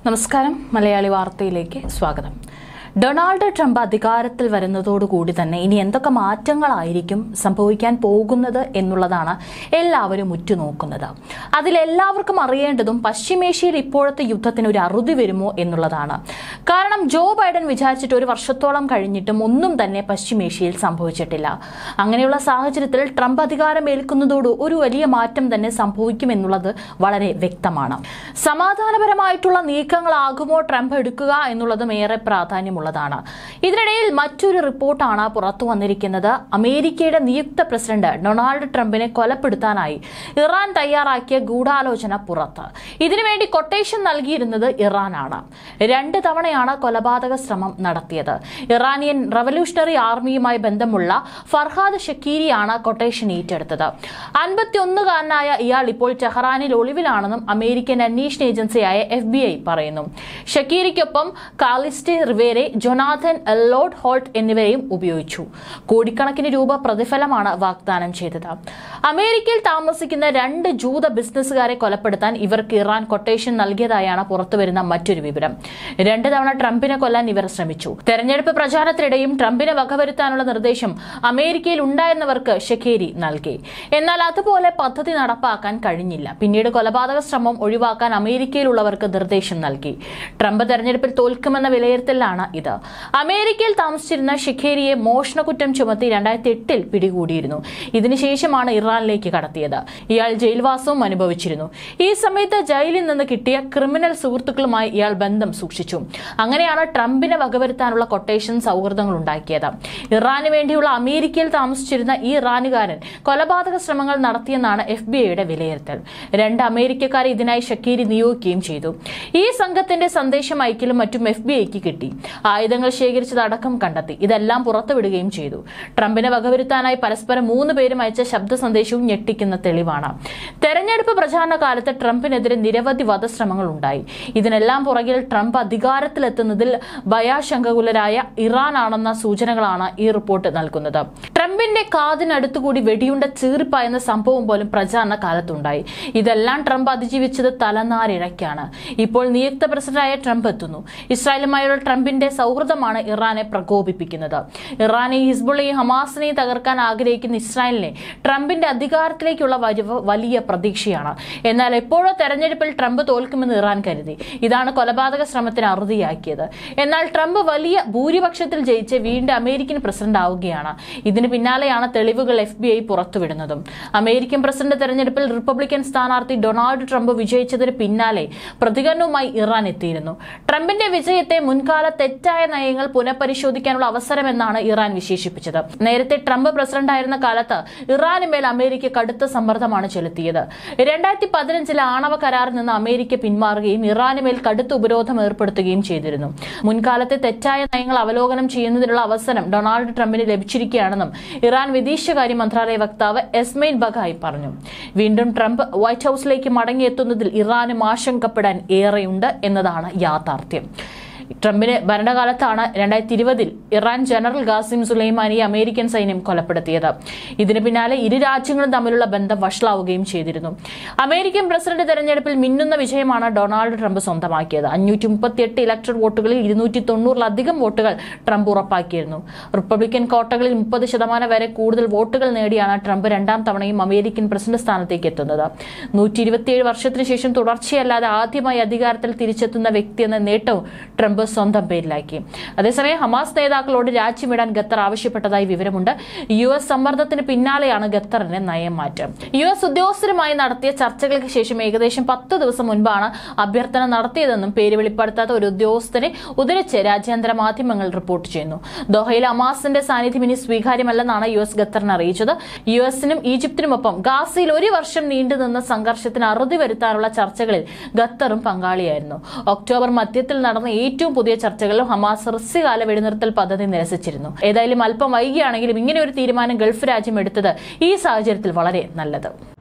നമസ്കാരം മലയാളി വാർത്തയിലേക്ക് സ്വാഗതം ഡൊണാൾഡ് ട്രംപ് അധികാരത്തിൽ വരുന്നതോടുകൂടി തന്നെ ഇനി എന്തൊക്കെ മാറ്റങ്ങളായിരിക്കും സംഭവിക്കാൻ പോകുന്നത് എന്നുള്ളതാണ് എല്ലാവരും ഉറ്റുനോക്കുന്നത് അതിലെല്ലാവർക്കും അറിയേണ്ടതും പശ്ചിമേഷ്യയിൽ ഇപ്പോഴത്തെ യുദ്ധത്തിന് ഒരു അറുതി വരുമോ എന്നുള്ളതാണ് കാരണം ജോ ബൈഡൻ വിചാരിച്ചിട്ട് ഒരു വർഷത്തോളം കഴിഞ്ഞിട്ടും ഒന്നും തന്നെ പശ്ചിമേഷ്യയിൽ സംഭവിച്ചിട്ടില്ല അങ്ങനെയുള്ള സാഹചര്യത്തിൽ ട്രംപ് അധികാരം ഏൽക്കുന്നതോട് ഒരു വലിയ മാറ്റം തന്നെ സംഭവിക്കുമെന്നുള്ളത് വളരെ വ്യക്തമാണ് സമാധാനപരമായിട്ടുള്ള നീക്കങ്ങളാകുമോ ട്രംപ് എടുക്കുക എന്നുള്ളതും ഏറെ പ്രാധാന്യമുള്ളതാണ് ഇതിനിടയിൽ മറ്റൊരു റിപ്പോർട്ടാണ് പുറത്തു വന്നിരിക്കുന്നത് അമേരിക്കയുടെ നിയുക്ത പ്രസിഡന്റ് ഡൊണാൾഡ് ട്രംപിനെ കൊലപ്പെടുത്താനായി ഇറാൻ തയ്യാറാക്കിയ ഗൂഢാലോചന പുറത്ത് ഇതിനുവേണ്ടി കൊട്ടേഷൻ നൽകിയിരുന്നത് ഇറാനാണ് രണ്ട് തവണയാണ് കൊലപാതക ശ്രമം നടത്തിയത് ഇറാനിയൻ റവല്യൂഷണറി ആർമിയുമായി ബന്ധമുള്ള ഫർഹാദ് ഷക്കീരിയാണ് കൊട്ടേഷൻ ഏറ്റെടുത്തത് അൻപത്തിയൊന്നുകാരനായ ഇയാൾ ഇപ്പോൾ ടെഹ്റാനിൽ ഒളിവിലാണെന്നും അമേരിക്കൻ അന്വേഷണ ഏജൻസിയായ എഫ് ബി ഐ പറയുന്നു ഷക്കീരിക്കൊപ്പം Carlisle Rivera Jonathan Loadholt എന്നിവരെയും ഉപയോഗിച്ചു കോടിക്കണക്കിന് രൂപ പ്രതിഫലമാണ് വാഗ്ദാനം ചെയ്തത് അമേരിക്കയിൽ താമസിക്കുന്ന രണ്ട് ജൂത ബിസിനസ്സുകാരെ കൊലപ്പെടുത്താൻ ഇവർക്ക് ഇറാൻ കൊട്ടേഷൻ നൽകിയതായാണ് പുറത്തുവരുന്ന മറ്റൊരു വിവരം രണ്ട് തവണ ട്രംപിനെ കൊല്ലാൻ ഇവർ ശ്രമിച്ചു തെരഞ്ഞെടുപ്പ് പ്രചാരണത്തിനിടെയും ട്രംപിനെ വകവരുത്താനുള്ള നിർദ്ദേശം അമേരിക്കയിൽ ഉണ്ടായിരുന്നവർക്ക് ഷെഖേരി നൽകി എന്നാൽ അതുപോലെ പദ്ധതി നടപ്പാക്കാൻ കഴിഞ്ഞില്ല പിന്നീട് കൊലപാതക ശ്രമം ഒഴിവാക്കാൻ അമേരിക്കയിലുള്ളവർക്ക് നിർദ്ദേശം നൽകി ട്രംപ് തെരഞ്ഞെടുപ്പിൽ തോൽക്കുമെന്ന വിലയിരുത്തലാണ് ഇത് അമേരിക്കയിൽ താമസിച്ചിരുന്ന ഷിഖേരിയെ മോഷണക്കുറ്റം ചുമത്തി രണ്ടായിരത്തി എട്ടിൽ പിടികൂടിയിരുന്നു ഇതിനുശേഷമാണ് ഇറാനിലേക്ക് കടത്തിയത് ഇയാൾ ജയിൽവാസവും അനുഭവിച്ചിരുന്നു ഈ സമയത്ത് ജയിലിൽ നിന്ന് കിട്ടിയ ക്രിമിനൽ സുഹൃത്തുക്കളുമായി ഇയാൾ ബന്ധം സൂക്ഷിച്ചു അങ്ങനെയാണ് ട്രംപിനെ വകവരുത്താനുള്ള കൊട്ടേഷൻ സൗഹൃദങ്ങൾ ഉണ്ടാക്കിയത് ഇറാന് വേണ്ടിയുള്ള അമേരിക്കയിൽ താമസിച്ചിരുന്ന ഈ ഇറാനുകാരൻ കൊലപാതക ശ്രമങ്ങൾ നടത്തിയെന്നാണ് എഫ് ബി ഐയുടെ വിലയിരുത്തൽ രണ്ട് അമേരിക്കക്കാരെ ഇതിനായി ഷക്കീരി നിയോഗിക്കുകയും ചെയ്തു ഈ സംഘത്തിന്റെ സന്ദേശം അയക്കലും മറ്റും എഫ് ബി ഐക്ക് കിട്ടി ആയുധങ്ങൾ ശേഖരിച്ചതടക്കം കണ്ടെത്തി ഇതെല്ലാം പുറത്തുവിടുകയും ചെയ്തു ട്രംപിനെ വകവരുത്താനായി പരസ്പരം മൂന്ന് പേരും അയച്ച ശബ്ദ സന്ദേശവും ഞെട്ടിക്കുന്ന തെളിവാണ് തെരഞ്ഞെടുപ്പ് പ്രചാരണ കാലത്ത് ട്രംപിനെതിരെ നിരവധി വധശ്രമങ്ങൾ ഉണ്ടായി ഇതിനെല്ലാം പുറകിൽ ട്രംപ് അധികാരത്തിലെത്തുന്നതിൽ ഭയാശങ്കകുലരായ ഇറാൻ ആണെന്ന സൂചനകളാണ് ഈ റിപ്പോർട്ട് നൽകുന്നത് ട്രംപിന്റെ കാതിനടുത്തുകൂടി വെടിയുണ്ട ചീറിപ്പായുന്ന സംഭവം പോലും പ്രചാരണ കാലത്തുണ്ടായി ഇതെല്ലാം ട്രംപ് അതിജീവിച്ചത് തലനാരിഴയ്ക്കാണ് ഇപ്പോൾ നിയുക്ത പ്രസിഡന്റായ ട്രംപ് എത്തുന്നു ഇസ്രായേലുമായുള്ള ട്രംപിന്റെ സൗഹൃദമാണ് ഇറാനെ പ്രകോപിപ്പിക്കുന്നത് ഇറാനെ ഹിസ്ബുള്ളയും ഹമാസിനെയും തകർക്കാൻ ആഗ്രഹിക്കുന്ന ഇസ്രായേലിനെ ട്രംപിന്റെ അധികാരത്തിലേക്കുള്ള വരവ് വലിയ പ്രതീക്ഷയാണ് എന്നാൽ എപ്പോഴോ തെരഞ്ഞെടുപ്പിൽ ട്രംപ് തോൽക്കുമെന്ന് ഇറാൻ കരുതി ഇതാണ് കൊലപാതക ശ്രമത്തിന് അറുതിയാക്കിയത് എന്നാൽ ട്രംപ് വലിയ ഭൂരിപക്ഷത്തിൽ ജയിച്ച് വീണ്ടും അമേരിക്കൻ പ്രസിഡന്റ് ആവുകയാണ് ഇതിന് പിന്നാലെയാണ് തെളിവുകൾ എഫ് ബി ഐ പുറത്തുവിടുന്നതും അമേരിക്കൻ പ്രസിഡന്റ് തെരഞ്ഞെടുപ്പിൽ റിപ്പബ്ലിക്കൻ സ്ഥാനാർത്ഥി ഡൊണാൾഡ് ട്രംപ് വിജയിച്ചതിന് പിന്നാലെ പ്രതികരണവുമായി ഇറാൻ എത്തിയിരുന്നു ട്രംപിന്റെ വിജയത്തെ മുൻകാല തെറ്റായ നയങ്ങൾ പുനഃപരിശോധിക്കാനുള്ള അവസരമെന്നാണ് ഇറാൻ വിശേഷിപ്പിച്ചത് നേരത്തെ ട്രംപ് പ്രസിഡന്റായിരുന്ന കാലത്ത് ഇറാന് മേൽ അമേരിക്ക കടുത്ത സമ്മർദ്ദമാണ് ചെലുത്തിയത് രണ്ടായിരത്തി പതിനഞ്ചിലെ ആണവ കരാറിൽ നിന്ന് അമേരിക്ക പിന്മാറുകയും ഇറാന് മേൽ കടുത്ത ഉപരോധം ഏർപ്പെടുത്തുകയും ചെയ്തിരുന്നു മുൻകാലത്തെ തെറ്റായ നയങ്ങൾ അവലോകനം ചെയ്യുന്നതിനുള്ള അവസരം ഡൊണാൾഡ് ട്രംപിന് ലഭിച്ചിരിക്കുകയാണെന്നും ഇറാൻ വിദേശകാര്യ മന്ത്രാലയ വക്താവ് എസ്മൈൽ ബഗായി പറഞ്ഞു വീണ്ടും ട്രംപ് വൈറ്റ് ഹൌസിലേക്ക് മടങ്ങിയെത്തുന്നതിൽ ഇറാനും ആശങ്കപ്പെടാൻ ഏറെയുണ്ട് എന്നതാണ് യാഥാർത്ഥ്യം ട്രംപിന് ഭരണകാലത്താണ് രണ്ടായിരത്തി ഇരുപതിൽ ഇറാൻ ജനറൽ ഖാസിം സുലൈമാനിയെ അമേരിക്കൻ സൈന്യം കൊലപ്പെടുത്തിയത് ഇതിന് പിന്നാലെ ഇരു രാജ്യങ്ങളും തമ്മിലുള്ള ബന്ധം വഷളാവുകയും ചെയ്തിരുന്നു അമേരിക്കൻ പ്രസിഡന്റ് തെരഞ്ഞെടുപ്പിൽ മിന്നുന്ന വിജയമാണ് ഡൊണാൾഡ് ട്രംപ് സ്വന്തമാക്കിയത് അഞ്ഞൂറ്റി മുപ്പത്തിയെട്ട് ഇലക്ടർ വോട്ടുകളിൽ ഇരുന്നൂറ്റി തൊണ്ണൂറിലധികം വോട്ടുകൾ ട്രംപ് ഉറപ്പാക്കിയിരുന്നു റിപ്പബ്ലിക്കൻ കോട്ടകളിൽ മുപ്പത് ശതമാനം വരെ കൂടുതൽ വോട്ടുകൾ നേടിയാണ് ട്രംപ് രണ്ടാം തവണയും അമേരിക്കൻ പ്രസിഡന്റ് സ്ഥാനത്തേക്ക് എത്തുന്നത് നൂറ്റി ഇരുപത്തിയേഴ് വർഷത്തിന് ശേഷം തുടർച്ചയല്ലാതെ ആദ്യമായി അധികാരത്തിൽ തിരിച്ചെത്തുന്ന വ്യക്തി എന്ന നേട്ടവും ട്രംപ് സ്വന്തം പേരിലാക്കി അതേസമയം ഹമാസ് നേതാക്കളോട് രാജ്യമിടാൻ ഖത്തർ ആവശ്യപ്പെട്ടതായി വിവരമുണ്ട് യു എസ് സമ്മർദ്ദത്തിന് പിന്നാലെയാണ് ഖത്തറിന്റെ നയംമാറ്റം യു എസ് ഉദ്യോഗസ്ഥരുമായി നടത്തിയ ചർച്ചകൾക്ക് ശേഷം ഏകദേശം പത്ത് ദിവസം മുൻപാണ് അഭ്യർത്ഥന നടത്തിയതെന്നും പേര് വെളിപ്പെടുത്താത്ത ഒരു ഉദ്യോഗസ്ഥനെ ഉദ്ധരിച്ച് രാജ്യാന്തര മാധ്യമങ്ങൾ റിപ്പോർട്ട് ചെയ്യുന്നു ദോഹയിൽ ഹമാസിന്റെ സാന്നിധ്യം ഇനി സ്വീകാര്യമല്ലെന്നാണ് യു എസ് ഖത്തറിന് അറിയിച്ചത് യു എസിനും ഈജിപ്തിനുമൊപ്പം ഗാസയിൽ ഒരു വർഷം നീണ്ടുനിന്ന സംഘർഷത്തിന് അറുതി വരുത്താനുള്ള ചർച്ചകളിൽ ഖത്തറും പങ്കാളിയായിരുന്നു ഒക്ടോബർ മധ്യത്തിൽ നടന്ന ഏറ്റവും പുതിയ ചർച്ചകളിലും ഹമാസ് ഹ്രസ്വകാല വെടിനിർത്തൽ പദ്ധതി നിരസിച്ചിരുന്നു ഏതായാലും അല്പം വൈകിയാണെങ്കിലും ഇങ്ങനെ ഒരു തീരുമാനം ഗൾഫ് രാജ്യം എടുത്തത് ഈ സാഹചര്യത്തിൽ വളരെ നല്ലത്